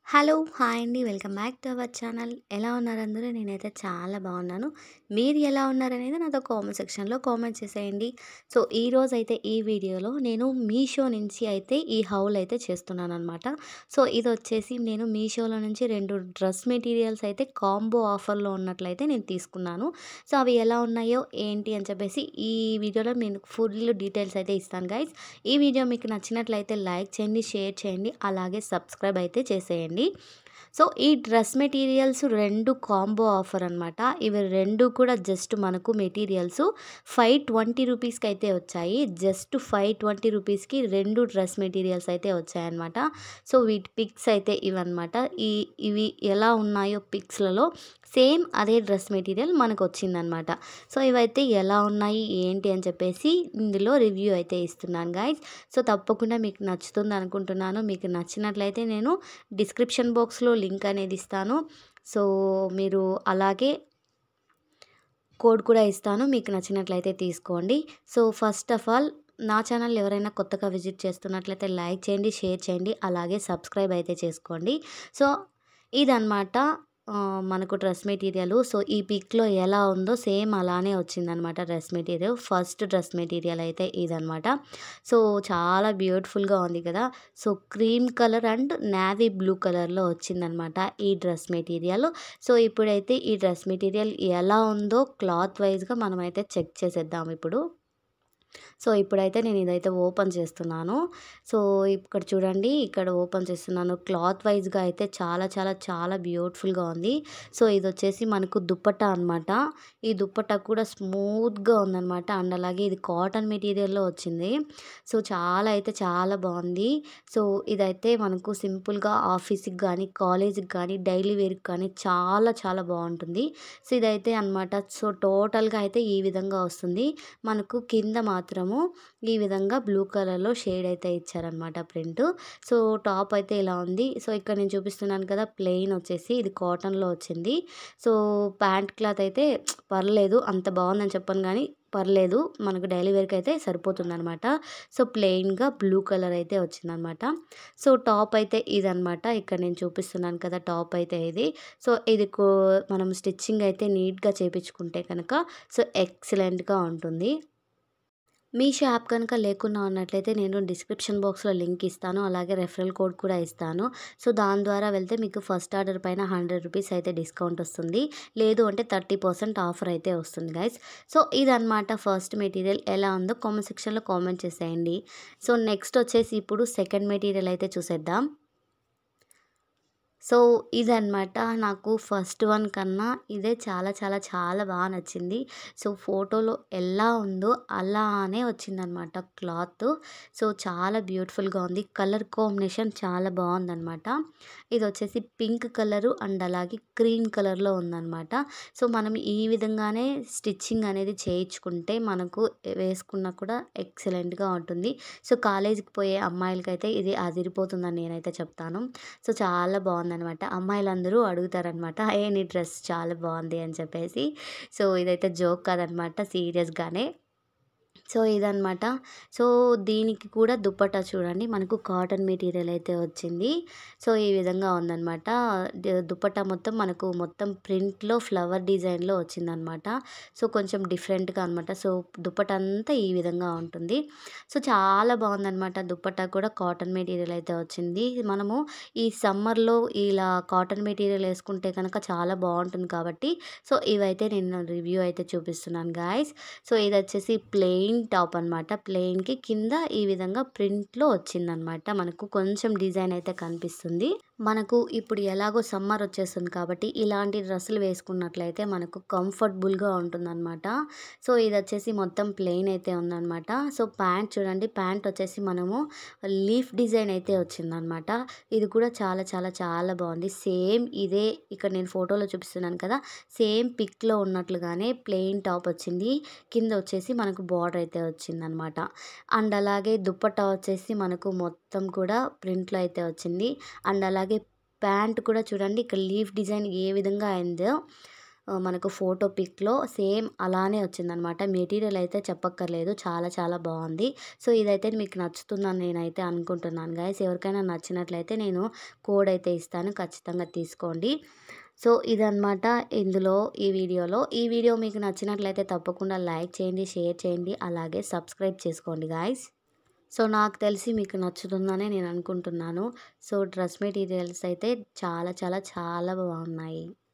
Hello hi అండి welcome back to our channel ఎలా ఉన్నారు అందరూ నేనైతే చాలా బాగున్నాను మీరు ఎలా ఉన్నారనేది నాతో కామెంట్ సెక్షన్లో కామెంట్ చేసేయండి సో ఈరోజు అయితే ఈ వీడియోలో నేను మీషో నుంచి అయితే ఈ హౌల్ అయితే చేస్తున్నాను అనమాట సో ఇది వచ్చేసి నేను మీషోలో నుంచి రెండు డ్రెస్ మెటీరియల్స్ అయితే కాంబో ఆఫర్లో ఉన్నట్లయితే నేను తీసుకున్నాను సో అవి ఎలా ఉన్నాయో ఏంటి అని చెప్పేసి ఈ వీడియోలో నేను ఫుల్ డీటెయిల్స్ అయితే ఇస్తాను గైస్ ఈ వీడియో మీకు నచ్చినట్లయితే లైక్ చేయండి షేర్ చేయండి అలాగే సబ్స్క్రైబ్ అయితే చేసేయండి సో ఈ డ్రెస్ మెటీరియల్స్ రెండు కాంబో ఆఫర్ అనమాట ఇవి రెండు కూడా జస్ట్ మనకు మెటీరియల్స్ ఫైవ్ ట్వంటీ రూపీస్కి అయితే వచ్చాయి జస్ట్ ఫైవ్ ట్వంటీ రూపీస్కి రెండు డ్రెస్ మెటీరియల్స్ అయితే వచ్చాయన్నమాట సో వీటి పిక్స్ అయితే ఇవన్నమాట ఈ ఇవి ఎలా ఉన్నాయో పిక్స్లలో సేమ్ అదే డ్రెస్ మెటీరియల్ మనకు వచ్చిందనమాట సో ఇవైతే ఎలా ఉన్నాయి ఏంటి అని చెప్పేసి ఇందులో రివ్యూ అయితే ఇస్తున్నాను గైస్ సో తప్పకుండా మీకు నచ్చుతుంది అనుకుంటున్నాను మీకు నచ్చినట్లయితే నేను డిస్క్రిప్షన్ బాక్స్లో లింక్ అనేది ఇస్తాను సో మీరు అలాగే కోడ్ కూడా ఇస్తాను మీకు నచ్చినట్లయితే తీసుకోండి సో ఫస్ట్ ఆఫ్ ఆల్ నా ఛానల్ ఎవరైనా కొత్తగా విజిట్ చేస్తున్నట్లయితే లైక్ చేయండి షేర్ చేయండి అలాగే సబ్స్క్రైబ్ అయితే చేసుకోండి సో ఇదన్నమాట ఆ, మనకు డ్రెస్ మెటీరియల్ సో ఈ పిక్లో ఎలా ఉందో సేమ్ అలానే వచ్చిందనమాట dress material first dress material అయితే ఇదనమాట సో చాలా బ్యూటిఫుల్గా ఉంది కదా so cream colour and navy blue కలర్లో వచ్చిందనమాట ఈ డ్రెస్ మెటీరియల్ సో ఇప్పుడైతే ఈ డ్రెస్ మెటీరియల్ ఎలా ఉందో క్లాత్ వైజ్గా మనమైతే చెక్ చేసేద్దాం ఇప్పుడు సో ఇప్పుడైతే నేను ఇదైతే ఓపెన్ చేస్తున్నాను సో ఇక్కడ చూడండి ఇక్కడ ఓపెన్ చేస్తున్నాను క్లాత్ వైజ్గా అయితే చాలా చాలా చాలా బ్యూటిఫుల్గా ఉంది సో ఇది వచ్చేసి మనకు దుప్పట్టా అనమాట ఈ దుప్పట్టా కూడా స్మూత్గా ఉందన్నమాట అండ్ అలాగే ఇది కాటన్ మెటీరియల్లో వచ్చింది సో చాలా అయితే చాలా బాగుంది సో ఇదైతే మనకు సింపుల్గా ఆఫీస్కి కానీ కాలేజీకి కానీ డైలీ వేర్కి కానీ చాలా చాలా బాగుంటుంది సో ఇదైతే అనమాట సో టోటల్గా అయితే ఈ విధంగా వస్తుంది మనకు కింద మాత్రము ఈ విధంగా బ్లూ కలర్లో షేడ్ అయితే ఇచ్చారనమాట ప్రింట్ సో టాప్ అయితే ఇలా ఉంది సో ఇక్కడ నేను చూపిస్తున్నాను కదా ప్లెయిన్ వచ్చేసి ఇది కాటన్లో వచ్చింది సో ప్యాంట్ క్లాత్ అయితే పర్లేదు అంత బాగుందని చెప్పను కానీ పర్లేదు మనకు డైలీ వేర్కి అయితే సరిపోతుంది అనమాట సో ప్లెయిన్గా బ్లూ కలర్ అయితే వచ్చిందనమాట సో టాప్ అయితే ఇదనమాట ఇక్కడ నేను చూపిస్తున్నాను కదా టాప్ అయితే ఇది సో ఇది కో- మనం స్టిచ్చింగ్ అయితే నీట్గా చేపించుకుంటే కనుక సో ఎక్సలెంట్గా ఉంటుంది మీషో యాప్ కనుక లేకున్నా ఉన్నట్లయితే నేను డిస్క్రిప్షన్ బాక్స్లో లింక్ ఇస్తాను అలాగే రెఫరల్ కోడ్ కూడా ఇస్తాను సో దాని ద్వారా వెళ్తే మీకు ఫస్ట్ ఆర్డర్ పైన హండ్రెడ్ రూపీస్ అయితే డిస్కౌంట్ వస్తుంది లేదు అంటే థర్టీ పర్సెంట్ ఆఫర్ అయితే వస్తుంది గైస్ సో ఇదన్నమాట ఫస్ట్ మెటీరియల్ ఎలా ఉందో కామెంట్ సెక్షన్లో కామెంట్ చేసేయండి సో నెక్స్ట్ వచ్చేసి ఇప్పుడు సెకండ్ మెటీరియల్ అయితే చూసేద్దాం సో ఇదన్నమాట నాకు ఫస్ట్ వన్ కన్నా ఇదే చాలా చాలా చాలా బాగా నచ్చింది సో ఫోటోలో ఎలా ఉందో అలానే వచ్చిందనమాట క్లాత్ సో చాలా బ్యూటిఫుల్గా ఉంది కలర్ కాంబినేషన్ చాలా బాగుందన్నమాట ఇది వచ్చేసి పింక్ కలరు అండ్ అలాగే క్రీమ్ కలర్లో ఉందన్నమాట సో మనం ఈ విధంగానే స్టిచ్చింగ్ అనేది చేయించుకుంటే మనకు వేసుకున్నా కూడా ఎక్సలెంట్గా ఉంటుంది సో కాలేజీకి పోయే అమ్మాయిలకైతే ఇది అదిరిపోతుందని నేనైతే చెప్తాను సో చాలా బాగుందనమాట అమ్మాయిలందరూ అడుగుతారనమాట ఏ నీ డ్రెస్ చాలా బాగుంది అని చెప్పేసి సో ఇదైతే జోక్ కాదనమాట సీరియస్గానే సో ఇదనమాట సో దీనికి కూడా దుప్పట్టా చూడండి మనకు కాటన్ మెటీరియల్ అయితే వచ్చింది సో ఈ విధంగా ఉందన్నమాట ద- దుప్పట్టా మొత్తం మనకు మొత్తం ప్రింట్లో ఫ్లవర్ డిజైన్లో వచ్చిందనమాట సో కొంచెం డిఫరెంట్గా అనమాట సో దుప్పట్టా అంతా ఈ విధంగా ఉంటుంది సో చాలా బాగుందన్నమాట దుప్పట్టా కూడా కాటన్ మెటీరియల్ అయితే వచ్చింది మనము ఈ సమ్మర్లో ఇలా కాటన్ మెటీరియల్ వేసుకుంటే కనుక చాలా బాగుంటుంది కాబట్టి సో ఇవైతే నేను రివ్యూ అయితే చూపిస్తున్నాను గాయస్ సో ఇది వచ్చేసి ప్లెయిన్ టాప్ అనమాట ప్లెయిన్కి కింద ఈ విధంగా ప్రింట్లో వచ్చిందనమాట మనకు కొంచెం డిజైన్ అయితే కనిపిస్తుంది మనకు ఇప్పుడు ఎలాగో సమ్మర్ వచ్చేస్తుంది కాబట్టి ఇలాంటి డ్రెస్సులు వేసుకున్నట్లయితే మనకు కంఫర్టబుల్గా ఉంటుందన్నమాట సో ఇది వచ్చేసి మొత్తం ప్లెయిన్ అయితే ఉందన్నమాట సో ప్యాంట్ చూడండి ప్యాంట్ వచ్చేసి మనము లీఫ్ డిజైన్ అయితే వచ్చిందనమాట ఇది కూడా చాలా చాలా చాలా బాగుంది సేమ్ ఇదే ఇక్కడ నేను ఫోటోలో చూపిస్తున్నాను కదా సేమ్ పిక్లో ఉన్నట్లుగానే ప్లెయిన్ టాప్ వచ్చింది కింద వచ్చేసి మనకు బార్డర్ అయితే వచ్చిందనమాట అండ్ అలాగే దుప్పట్టా వచ్చేసి మనకు మొత్తం కూడా ప్రింట్లో అయితే వచ్చింది అండ్ అలాగే ప్యాంట్ కూడా చూడండి ఇక్కడ లీఫ్ డిజైన్ ఏ విధంగా అయిందో ఆహ్, మనకు ఫోటో పిక్‌లో సేమ్ అలానే వచ్చిందనమాట. మెటీరియల్ అయితే చెప్పక్కర్లేదు. చాలా చాలా బావుంది. సో, ఇదైతే మీకు నచ్చుతుందని నేనైతే అనుకుంటున్నాను గైస్. ఎవరికైనా నచ్చినట్లయితే నేను కోడ్ అయితే ఇస్తాను. ఖచ్చితంగా తీసుకోండి. సో, ఇదనమాట ఇందులో ఈ వీడియోలో. ఈ వీడియో మీకు నచ్చినట్లయితే తప్పకుండా లైక్ చేయండి, షేర్ చేయండి, అలాగే సబ్స్క్రైబ్ చేసుకోండి గైస్. సో, నాకు తెలిసి మీకు నచ్చుతుందనే నేను అనుకుంటున్నాను. సో, డ్రెస్ మెటీరియల్స్ అయితే చాలా చాలా చాలా బావున్నాయి.